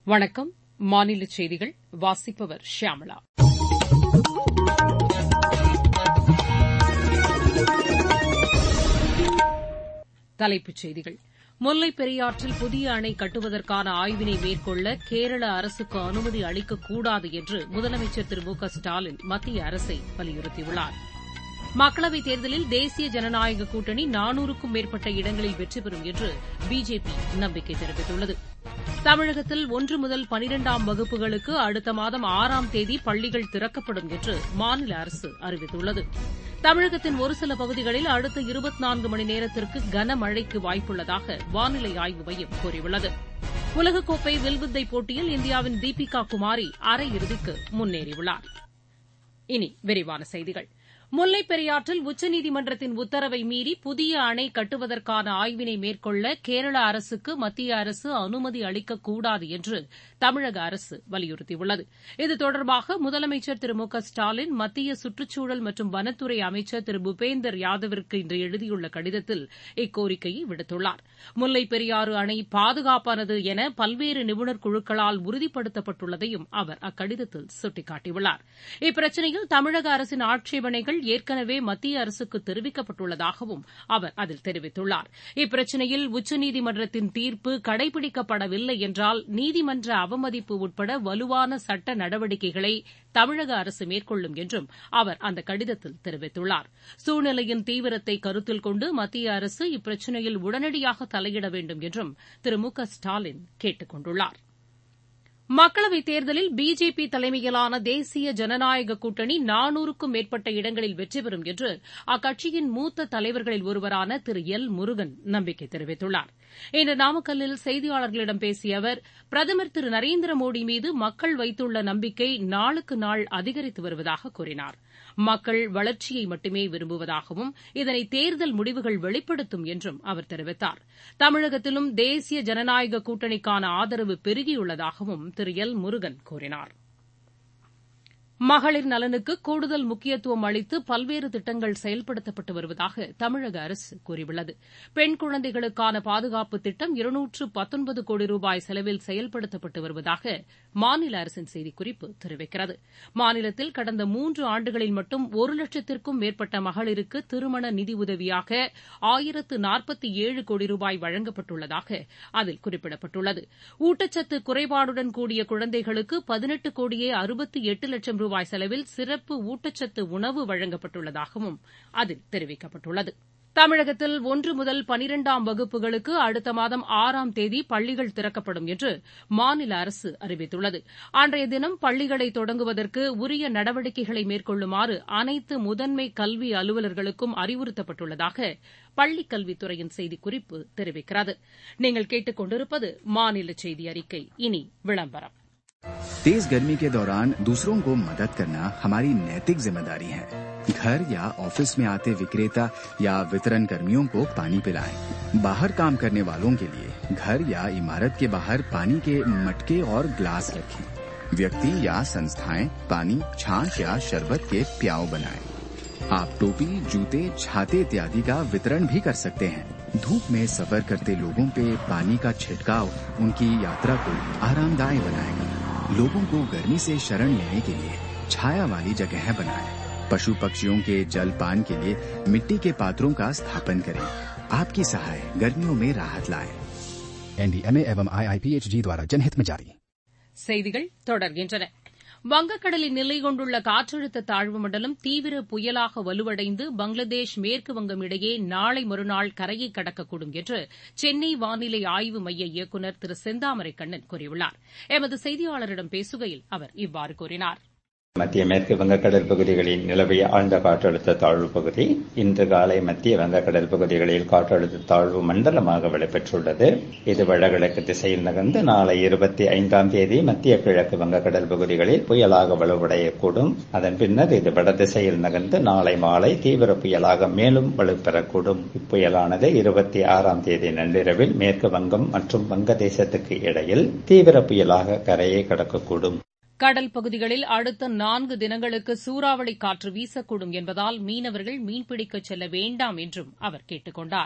வணக்கம் மாநில செய்திகள் வாசிப்பவர் ஷியாமளா தலைப்புச் செய்திகள் முல்லைப் பெரியாற்றில் புதிய அணை கட்டுவதற்கான ஆய்வினை மேற்கொள்ள கேரள அரசுக்கு அனுமதி அளிக்கக்கூடாது என்று முதலமைச்சர் திரு மு க ஸ்டாலின் மத்திய அரசை வலியுறுத்தியுள்ளார் மக்களவைத் தேர்தலில் தேசிய ஜனநாயக கூட்டணி நானூறுக்கும் மேற்பட்ட இடங்களில் வெற்றி பெறும் என்று பிஜேபி நம்பிக்கை தெரிவித்துள்ளது தமிழகத்தில் ஒன்று முதல் பனிரெண்டாம் வகுப்புகளுக்கு அடுத்த மாதம் ஆறாம் தேதி பள்ளிகள் திறக்கப்படும் என்று மாநில அரசு அறிவித்துள்ளது தமிழகத்தின் ஒரு சில பகுதிகளில் அடுத்த இருபத்தி நான்கு மணி நேரத்திற்கு கனமழைக்கு வாய்ப்புள்ளதாக வானிலை ஆய்வு மையம் கூறியுள்ளது உலகக்கோப்பை வில்வித்தை போட்டியில் இந்தியாவின் தீபிகா குமாரி அரையிறுதிக்கு முன்னேறியுள்ளார் இனி விரிவான செய்திகள் முல்லைப் பெரியாற்றில் உச்சநீதிமன்றத்தின் உத்தரவை மீறி புதிய அணை கட்டுவதற்கான ஆய்வினை மேற்கொள்ள கேரள அரசுக்கு மத்திய அரசு அனுமதி அளிக்கக்கூடாது என்று தமிழக அரசு வலியுறுத்தியுள்ளது இது தொடர்பாக முதலமைச்சர் திரு மு க ஸ்டாலின் மத்திய சுற்றுச்சூழல் மற்றும் வனத்துறை அமைச்சர் திரு பூபேந்தர் யாதவிற்கு இன்று எழுதியுள்ள கடிதத்தில் இக்கோரிக்கையை விடுத்துள்ளார் முல்லைப் பெரியாறு அணை பாதுகாப்பானது என பல்வேறு நிபுணர் குழுக்களால் உறுதிப்படுத்தப்பட்டுள்ளதையும் அவர் அக்கடிதத்தில் சுட்டிக்காட்டியுள்ளார் இப்பிரச்சினையில் தமிழக அரசின் ஆட்சேபனைகள் ஏற்கனவே மத்திய அரசுக்கு தெரிவிக்கப்பட்டுள்ளதாகவும் அவர் அதில் தெரிவித்துள்ளார் இப்பிரச்சினையில் உச்சநீதிமன்றத்தின் தீர்ப்பு கடைபிடிக்கப்படவில்லை என்றால் நீதிமன்ற அவமதிப்பு உட்பட வலுவான சட்ட நடவடிக்கைகளை தமிழக அரசு மேற்கொள்ளும் என்றும் அவர் அந்த கடிதத்தில் தெரிவித்துள்ளார் சூழ்நிலையின் தீவிரத்தை கருத்தில் கொண்டு மத்திய அரசு இப்பிரச்சினையில் உடனடியாக தலையிட வேண்டும் என்றும் திரு மு க ஸ்டாலின் கேட்டுக் கொண்டுள்ளாா் மக்களவைத் தேர்தலில் பிஜேபி தலைமையிலான தேசிய ஜனநாயக கூட்டணி நானூறுக்கும் மேற்பட்ட இடங்களில் வெற்றி பெறும் என்று அக்கட்சியின் மூத்த தலைவர்களில் ஒருவரான திரு எல் முருகன் நம்பிக்கை தெரிவித்துள்ளார் இன்று நாமக்கல்லில் செய்தியாளர்களிடம் பேசிய அவர் பிரதமர் திரு நரேந்திர மோடி மீது மக்கள் வைத்துள்ள நம்பிக்கை நாளுக்கு நாள் அதிகரித்து வருவதாக கூறினார் மக்கள் வளர்ச்சியை மட்டுமே விரும்புவதாகவும் இதனை தேர்தல் முடிவுகள் வெளிப்படுத்தும் என்றும் அவர் தெரிவித்தார் தமிழகத்திலும் தேசிய ஜனநாயக கூட்டணிக்கான ஆதரவு பெருகியுள்ளதாகவும் திரு எல் முருகன் கூறினார் மகளிர் நலனுக்கு கூடுதல் முக்கியத்துவம் அளித்து பல்வேறு திட்டங்கள் செயல்படுத்தப்பட்டு வருவதாக தமிழக அரசு கூறியுள்ளது பெண் குழந்தைகளுக்கான பாதுகாப்பு திட்டம் இருநூற்று பத்தொன்பது கோடி ரூபாய் செலவில் செயல்படுத்தப்பட்டு வருவதாக மாநில அரசின் செய்திக்குறிப்பு தெரிவிக்கிறது மாநிலத்தில் கடந்த மூன்று ஆண்டுகளில் மட்டும் ஒரு லட்சத்திற்கும் மேற்பட்ட மகளிருக்கு திருமண நிதி உதவியாக ஆயிரத்து நாற்பத்தி ஏழு கோடி ரூபாய் வழங்கப்பட்டுள்ளதாக அதில் குறிப்பிடப்பட்டுள்ளது ஊட்டச்சத்து குறைபாடுடன் கூடிய குழந்தைகளுக்கு பதினெட்டு கோடியே அறுபத்தி எட்டு லட்சம் ரூபாய் ரூபாய் செலவில் சிறப்பு ஊட்டச்சத்து உணவு வழங்கப்பட்டுள்ளதாகவும் அதில் தெரிவிக்கப்பட்டுள்ளது தமிழகத்தில் ஒன்று முதல் பனிரெண்டாம் வகுப்புகளுக்கு அடுத்த மாதம் ஆறாம் தேதி பள்ளிகள் திறக்கப்படும் என்று மாநில அரசு அறிவித்துள்ளது அன்றைய தினம் பள்ளிகளை தொடங்குவதற்கு உரிய நடவடிக்கைகளை மேற்கொள்ளுமாறு அனைத்து முதன்மை கல்வி அலுவலர்களுக்கும் அறிவுறுத்தப்பட்டுள்ளதாக பள்ளிக் கல்வித்துறையின் செய்திக்குறிப்பு தெரிவிக்கிறது நீங்கள் கேட்டுக் கொண்டிருப்பது மாநில செய்தி அறிக்கை இனி விளம்பரம் तेज गर्मी के दौरान दूसरों को मदद करना हमारी नैतिक जिम्मेदारी है घर या ऑफिस में आते विक्रेता या वितरण कर्मियों को पानी पिलाएं। बाहर काम करने वालों के लिए घर या इमारत के बाहर पानी के मटके और ग्लास रखें व्यक्ति या संस्थाएं पानी छाछ या शरबत के प्याव बनाएं। आप टोपी जूते छाते इत्यादि का वितरण भी कर सकते हैं धूप में सफर करते लोगों पे पानी का छिड़काव उनकी यात्रा को आरामदायी बनाएगा लोगों को गर्मी से शरण लेने के लिए छाया वाली जगह बनाएं। पशु पक्षियों के जल पान के लिए मिट्टी के पात्रों का स्थापन करें आपकी सहाय गर्मियों में राहत लाए एनडीएमए एवं आईआईपीएचजी द्वारा जनहित में जारी செய்திகள் தொடர்கின்றன வங்கக்கடலில் நிலை கொண்டுள்ள காற்றழுத்த தாழ்வு மண்டலம் தீவிர புயலாக வலுவடைந்து பங்களாதேஷ் மேற்குவங்கம் இடையே நாளை மறுநாள் கரையை கடக்கக்கூடும் என்று சென்னை வானிலை ஆய்வு மைய இயக்குநர் திரு செந்தாமரை கண்ணன் கூறியுள்ளார் எமது செய்தியாளரிடம் பேசுகையில் அவர் இவ்வாறு கூறினார் மத்திய மேற்கு வங்கக்கடல் பகுதிகளில் நிலவிய ஆழ்ந்த காற்றழுத்த தாழ்வு பகுதி இன்று காலை மத்திய வங்கக்கடல் பகுதிகளில் காற்றழுத்த தாழ்வு மண்டலமாக வலுப்பெற்றுள்ளது இது வடகிழக்கு திசையில் நகர்ந்து நாளை இருபத்தி ஐந்தாம் தேதி மத்திய கிழக்கு வங்கக்கடல் பகுதிகளில் புயலாக வலுவடையக்கூடும் அதன் பின்னர் இது வட திசையில் நகர்ந்து நாளை மாலை தீவிர புயலாக மேலும் வலுப்பெறக்கூடும் இப்புயலானது இருபத்தி ஆறாம் தேதி நள்ளிரவில் மேற்கு வங்கம் மற்றும் வங்கதேசத்துக்கு இடையில் தீவிர புயலாக கரையை கடக்கக்கூடும் கடல் பகுதிகளில் அடுத்த நான்கு தினங்களுக்கு சூறாவளி காற்று வீசக்கூடும் என்பதால் மீனவர்கள் மீன்பிடிக்கச் செல்ல வேண்டாம் என்றும் அவர் கேட்டுக் கொண்டார்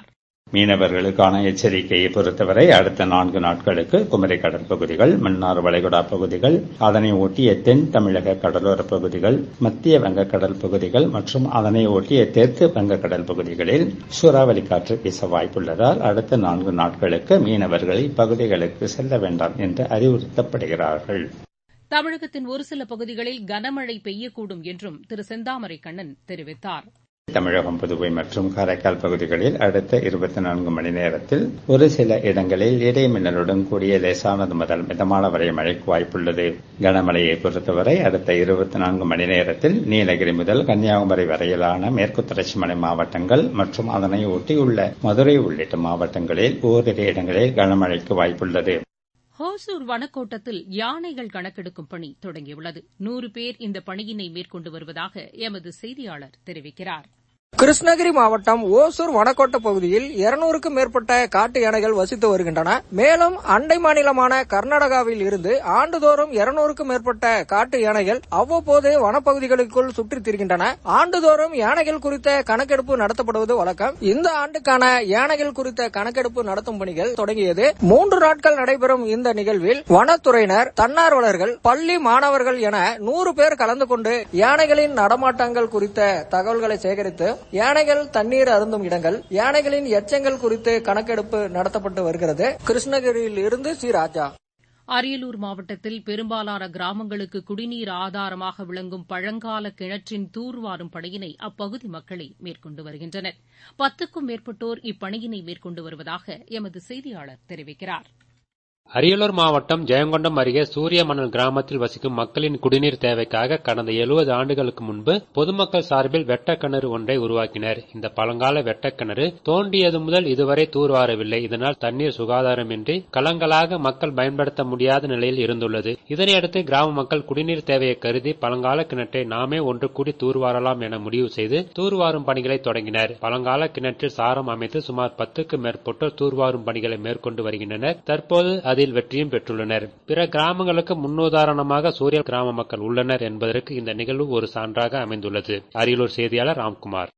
மீனவர்களுக்கான எச்சரிக்கையை பொறுத்தவரை அடுத்த நான்கு நாட்களுக்கு குமரி கடற்பகுதிகள் மன்னார் வளைகுடா பகுதிகள் அதனை ஒட்டிய தென் தமிழக கடலோர பகுதிகள் மத்திய வங்கக்கடல் பகுதிகள் மற்றும் அதனை ஒட்டிய தெற்கு வங்கக்கடல் பகுதிகளில் சூறாவளி காற்று வீச வாய்ப்புள்ளதால் அடுத்த நான்கு நாட்களுக்கு மீனவர்கள் இப்பகுதிகளுக்கு செல்ல வேண்டாம் என்று அறிவுறுத்தப்படுகிறார்கள் தமிழகத்தின் ஒரு சில பகுதிகளில் கனமழை பெய்யக்கூடும் என்றும் திரு செந்தாமரை கண்ணன் தெரிவித்தார் தமிழகம் புதுவை மற்றும் காரைக்கால் பகுதிகளில் அடுத்த இருபத்தி நான்கு மணி நேரத்தில் ஒரு சில இடங்களில் இடைமின்னலுடன் கூடிய லேசானது முதல் மிதமான வரை மழைக்கு வாய்ப்புள்ளது கனமழையை பொறுத்தவரை அடுத்த இருபத்தி நான்கு மணி நேரத்தில் நீலகிரி முதல் கன்னியாகுமரி வரையிலான மேற்கு தொடர்ச்சி மலை மாவட்டங்கள் மற்றும் அதனை ஒட்டியுள்ள மதுரை உள்ளிட்ட மாவட்டங்களில் ஓரிரு இடங்களில் கனமழைக்கு வாய்ப்புள்ளது ஹோசூர் வனக்கோட்டத்தில் யானைகள் கணக்கெடுக்கும் பணி தொடங்கியுள்ளது நூறு பேர் இந்த பணியினை மேற்கொண்டு வருவதாக எமது செய்தியாளர் தெரிவிக்கிறார் கிருஷ்ணகிரி மாவட்டம் ஓசூர் வனக்கோட்ட பகுதியில் இருநூறுக்கும் மேற்பட்ட காட்டு யானைகள் வசித்து வருகின்றன மேலும் அண்டை மாநிலமான கர்நாடகாவில் இருந்து ஆண்டுதோறும் இருநூறுக்கும் மேற்பட்ட காட்டு யானைகள் அவ்வப்போது வனப்பகுதிகளுக்குள் சுற்றித் திரிகின்றன ஆண்டுதோறும் யானைகள் குறித்த கணக்கெடுப்பு நடத்தப்படுவது வழக்கம் இந்த ஆண்டுக்கான யானைகள் குறித்த கணக்கெடுப்பு நடத்தும் பணிகள் தொடங்கியது மூன்று நாட்கள் நடைபெறும் இந்த நிகழ்வில் வனத்துறையினர் தன்னார்வலர்கள் பள்ளி மாணவர்கள் என நூறு பேர் கலந்து கொண்டு யானைகளின் நடமாட்டங்கள் குறித்த தகவல்களை சேகரித்து யானைகள் தண்ணீர் அருந்தும் இடங்கள் யானைகளின் எச்சங்கள் குறித்து கணக்கெடுப்பு நடத்தப்பட்டு வருகிறது கிருஷ்ணகிரியில் இருந்து சி ராஜா அரியலூர் மாவட்டத்தில் பெரும்பாலான கிராமங்களுக்கு குடிநீர் ஆதாரமாக விளங்கும் பழங்கால கிணற்றின் தூர்வாரும் பணியினை அப்பகுதி மக்களே மேற்கொண்டு வருகின்றனர் பத்துக்கும் மேற்பட்டோர் இப்பணியினை மேற்கொண்டு வருவதாக எமது செய்தியாளர் தெரிவிக்கிறார் அரியலூர் மாவட்டம் ஜெயங்கொண்டம் அருகே சூரியமணல் கிராமத்தில் வசிக்கும் மக்களின் குடிநீர் தேவைக்காக கடந்த எழுபது ஆண்டுகளுக்கு முன்பு பொதுமக்கள் சார்பில் வெட்டக்கிணறு ஒன்றை உருவாக்கினர் இந்த பழங்கால வெட்டக்கிணறு தோண்டியது முதல் இதுவரை தூர்வாரவில்லை இதனால் தண்ணீர் சுகாதாரமின்றி கலங்களாக மக்கள் பயன்படுத்த முடியாத நிலையில் இருந்துள்ளது இதனையடுத்து கிராம மக்கள் குடிநீர் தேவையை கருதி பழங்கால கிணற்றை நாமே ஒன்று கூடி தூர்வாரலாம் என முடிவு செய்து தூர்வாரும் பணிகளை தொடங்கினர் பழங்கால கிணற்றில் சாரம் அமைத்து சுமார் பத்துக்கும் மேற்பட்டோர் தூர்வாரும் பணிகளை மேற்கொண்டு வருகின்றனர் தற்போது அதில் வெற்றியும் பெற்றுள்ளனர் பிற கிராமங்களுக்கு முன்னுதாரணமாக சூரிய கிராம மக்கள் உள்ளனர் என்பதற்கு இந்த நிகழ்வு ஒரு சான்றாக அமைந்துள்ளது அரியலூர் செய்தியாளர் ராம்குமார்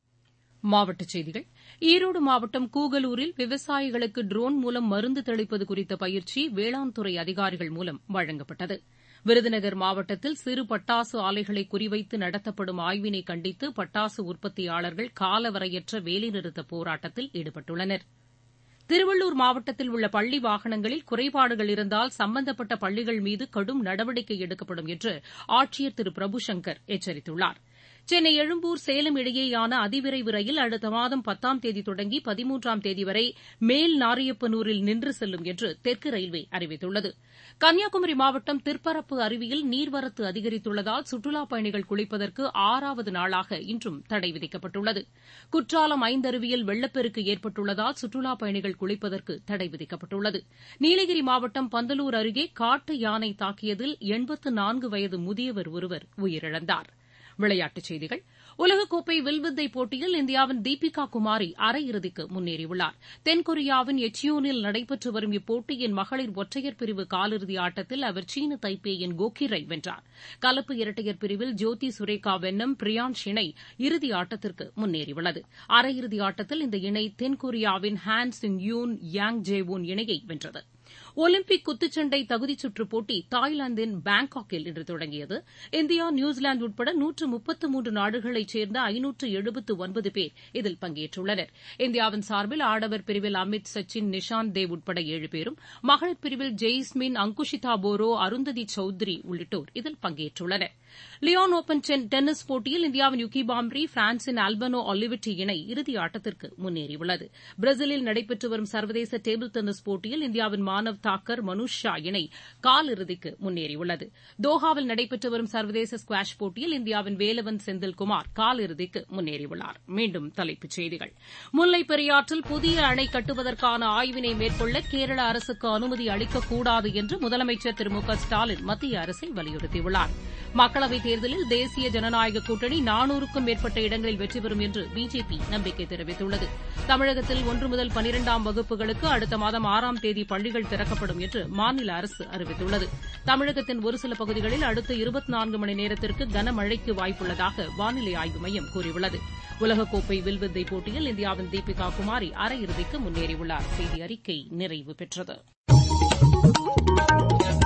மாவட்டச் செய்திகள் ஈரோடு மாவட்டம் கூகலூரில் விவசாயிகளுக்கு ட்ரோன் மூலம் மருந்து தெளிப்பது குறித்த பயிற்சி வேளாண் துறை அதிகாரிகள் மூலம் வழங்கப்பட்டது விருதுநகர் மாவட்டத்தில் சிறு பட்டாசு ஆலைகளை குறிவைத்து நடத்தப்படும் ஆய்வினை கண்டித்து பட்டாசு உற்பத்தியாளர்கள் காலவரையற்ற வேலைநிறுத்த போராட்டத்தில் ஈடுபட்டுள்ளனா் திருவள்ளூர் மாவட்டத்தில் உள்ள பள்ளி வாகனங்களில் குறைபாடுகள் இருந்தால் சம்பந்தப்பட்ட பள்ளிகள் மீது கடும் நடவடிக்கை எடுக்கப்படும் என்று ஆட்சியர் திரு பிரபுசங்கர் எச்சரித்துள்ளார் சென்னை எழும்பூர் சேலம் இடையேயான அதிவிரைவு ரயில் அடுத்த மாதம் பத்தாம் தேதி தொடங்கி பதிமூன்றாம் தேதி வரை மேல் நாரியப்பனூரில் நின்று செல்லும் என்று தெற்கு ரயில்வே அறிவித்துள்ளது கன்னியாகுமரி மாவட்டம் திற்பரப்பு அருவியில் நீர்வரத்து அதிகரித்துள்ளதால் சுற்றுலாப் பயணிகள் குளிப்பதற்கு ஆறாவது நாளாக இன்றும் தடை விதிக்கப்பட்டுள்ளது குற்றாலம் ஐந்தருவியில் வெள்ளப்பெருக்கு ஏற்பட்டுள்ளதால் சுற்றுலாப் பயணிகள் குளிப்பதற்கு தடை விதிக்கப்பட்டுள்ளது நீலகிரி மாவட்டம் பந்தலூர் அருகே காட்டு யானை தாக்கியதில் எண்பத்து நான்கு வயது முதியவர் ஒருவர் உயிரிழந்தார் விளையாட்டுச் செய்திகள் உலகக்கோப்பை வில்வித்தை போட்டியில் இந்தியாவின் தீபிகா குமாரி அரையிறுதிக்கு முன்னேறியுள்ளார் தென்கொரியாவின் எச்சியோனில் நடைபெற்று வரும் இப்போட்டியின் மகளிர் ஒற்றையர் பிரிவு காலிறுதி ஆட்டத்தில் அவர் சீன தைப்பேயின் கோகிரை வென்றார் கலப்பு இரட்டையர் பிரிவில் ஜோதி சுரேகா வென்னம் பிரியான்ஷ் இணை இறுதி ஆட்டத்திற்கு முன்னேறியுள்ளது அரையிறுதி ஆட்டத்தில் இந்த இணை தென்கொரியாவின் ஹான் சிங் யூன் யாங் ஜேவூன் இணையை வென்றது ஒலிம்பிக் குத்துச்சண்டை தகுதிச் சுற்றுப் போட்டி தாய்லாந்தின் பாங்காக்கில் இன்று தொடங்கியது இந்தியா நியூசிலாந்து உட்பட நூற்று முப்பத்து மூன்று நாடுகளைச் சேர்ந்த ஐநூற்று எழுபத்து ஒன்பது பேர் இதில் பங்கேற்றுள்ளனர் இந்தியாவின் சார்பில் ஆடவர் பிரிவில் அமித் சச்சின் நிஷாந்த் தேவ் உட்பட ஏழு பேரும் மகளிர் பிரிவில் ஜெய்ஸ்மின் அங்குஷிதா போரோ அருந்ததி சௌத்ரி உள்ளிட்டோர் இதில் பங்கேற்றுள்ளனர் லியான் ஓபன் டென்னிஸ் போட்டியில் இந்தியாவின் யுகி பாம்ரி பிரான்சின் ஆல்பனோ ஒலிவிட்டி இணை இறுதி ஆட்டத்திற்கு முன்னேறியுள்ளது பிரேசிலில் நடைபெற்று வரும் சர்வதேச டேபிள் டென்னிஸ் போட்டியில் இந்தியாவின் மானவ் தாக்கர் மனுஷ் ஷா இணை காலிறுதிக்கு முன்னேறியுள்ளது தோஹாவில் நடைபெற்று வரும் சர்வதேச ஸ்குவாஷ் போட்டியில் இந்தியாவின் வேலவன் செந்தில்குமார் காலிறுதிக்கு முன்னேறியுள்ளார் மீண்டும் தலைப்புச் செய்திகள் முல்லைப் பெரியாற்றில் புதிய அணை கட்டுவதற்கான ஆய்வினை மேற்கொள்ள கேரள அரசுக்கு அனுமதி அளிக்கக்கூடாது என்று முதலமைச்சர் திரு மு க ஸ்டாலின் மத்திய அரசை வலியுறுத்தியுள்ளார் மக்களவைத் தேர்தலில் தேசிய ஜனநாயக கூட்டணி நானூறுக்கும் மேற்பட்ட இடங்களில் வெற்றி பெறும் என்று பிஜேபி நம்பிக்கை தெரிவித்துள்ளது தமிழகத்தில் ஒன்று முதல் பனிரெண்டாம் வகுப்புகளுக்கு அடுத்த மாதம் ஆறாம் தேதி பள்ளிகள் திறக்கப்படும் என்று மாநில அரசு அறிவித்துள்ளது தமிழகத்தின் ஒரு சில பகுதிகளில் அடுத்த இருபத்தி நான்கு மணி நேரத்திற்கு கனமழைக்கு வாய்ப்புள்ளதாக வானிலை ஆய்வு மையம் கூறியுள்ளது உலகக்கோப்பை வில்வித்தை போட்டியில் இந்தியாவின் தீபிகா குமாரி அரையிறுதிக்கு முன்னேறியுள்ளார் செய்தி அறிக்கை நிறைவு பெற்றது